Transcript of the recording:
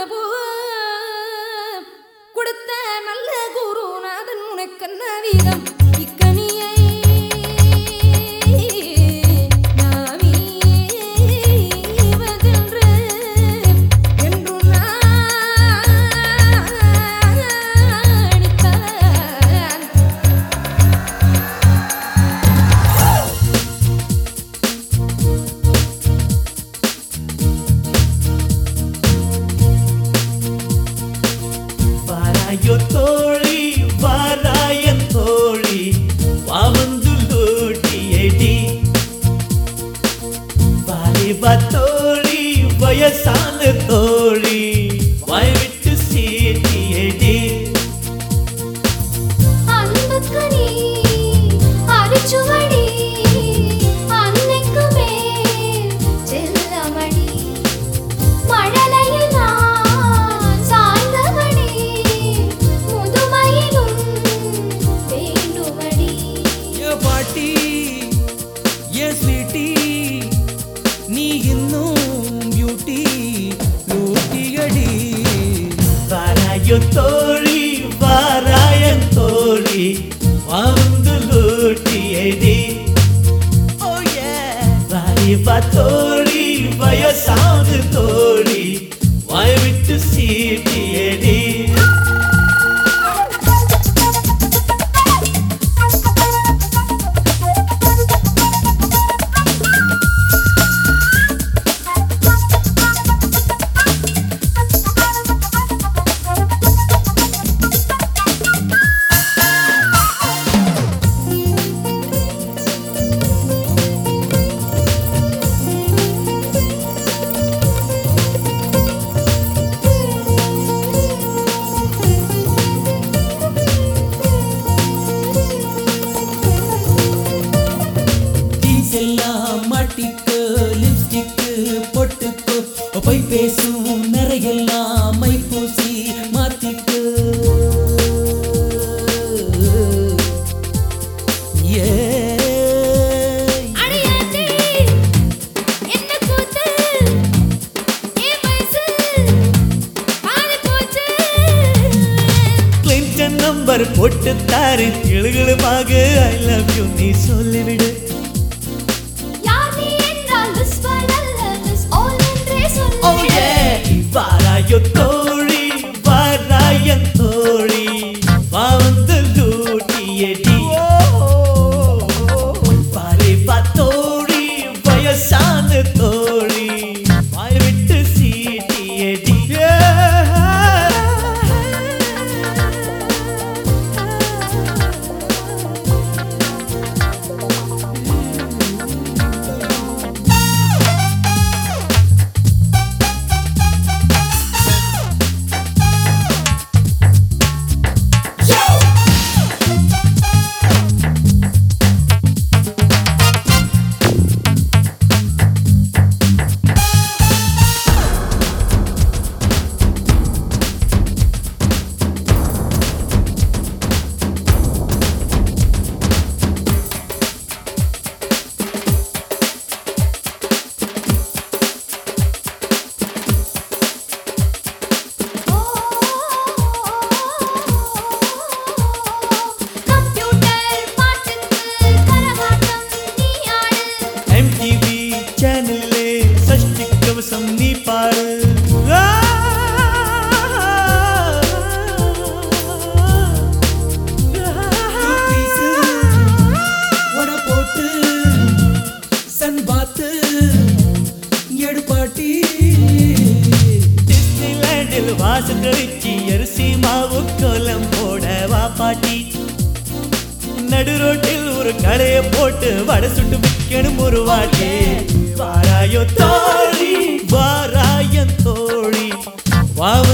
பூ கொடுத்த நல்ல குருநாதன் உனக்கென்ன வீதம் இக்கனியை நாமீவதென்று என்றும் நாணித்தான் வாராயோ தோழி வாராயன் தோழி வாவந்து லூட்டியடி வாலிபா தோழி வயசான தோழி வாய் விட்டு சீட்டியடி அன்புக்கனி அரிச்சுவடி அன்னைக்குமே செல்லமடி மழலையில் நான் சாய்ந்தவடி முதுமையிலும் வேண்டுமடி ஏ பாட்டி ஏ ஸ்வீட்டி நீ இன்னும் பியூட்டி லூட்டியடி வாராயோ தோழி வாராயன் தோழி வாவந்து லூட்டியடி ஓ ஏ வாலிபா தோழி வயசான தோழி வாய் விட்டு சீட்டியடி டீஸ் எல்லாம் மாட்டிக்கு லிப்ஸ்டிக்கு பொட்டுக்கு போய் பேசும் நிறையெல்லாம் மை பூசி மாத்திக்கு ஏ அடியாண்டி என்ன கூத்து ஏ வயசு பாதி போச்சு கிளின்டன் நம்பர் போட்டு தாரு கிளுகிளுமாக ஐ லவ் யூ நீ சொல்லிவிடு யார் நீ என்றால் whisper அல்ல, miss all என்றே சொல்லு. ஓ ஏ வாராயோ தோழி வாராயன் தோழி வந்து லூட்டியடி பாரிபா தோழி வயசான தோழி வாய் விட்டு சீட்டியடி கம்ப்யூட்டர் பாட்டுக்கு கரகாட்டம் நீ ஆடு. எம்டிவி சேனல்லே சஷ்டி கவசம் நீ பாடு பீஸு உட போட்டு சன் பாத்து எடுப்பாட்டி டிஸ்னிலேண்டில் வாசல் கழிச்சு அரிசி மாவு கோலம் போட வா பாட்டி நடு ரோட்டில் ஒரு கடையை போட்டு வடை சுட்டு விற்கணும் ஒரு வாட்டி வாராயோ தோழி வாராயன் தோழி வாவ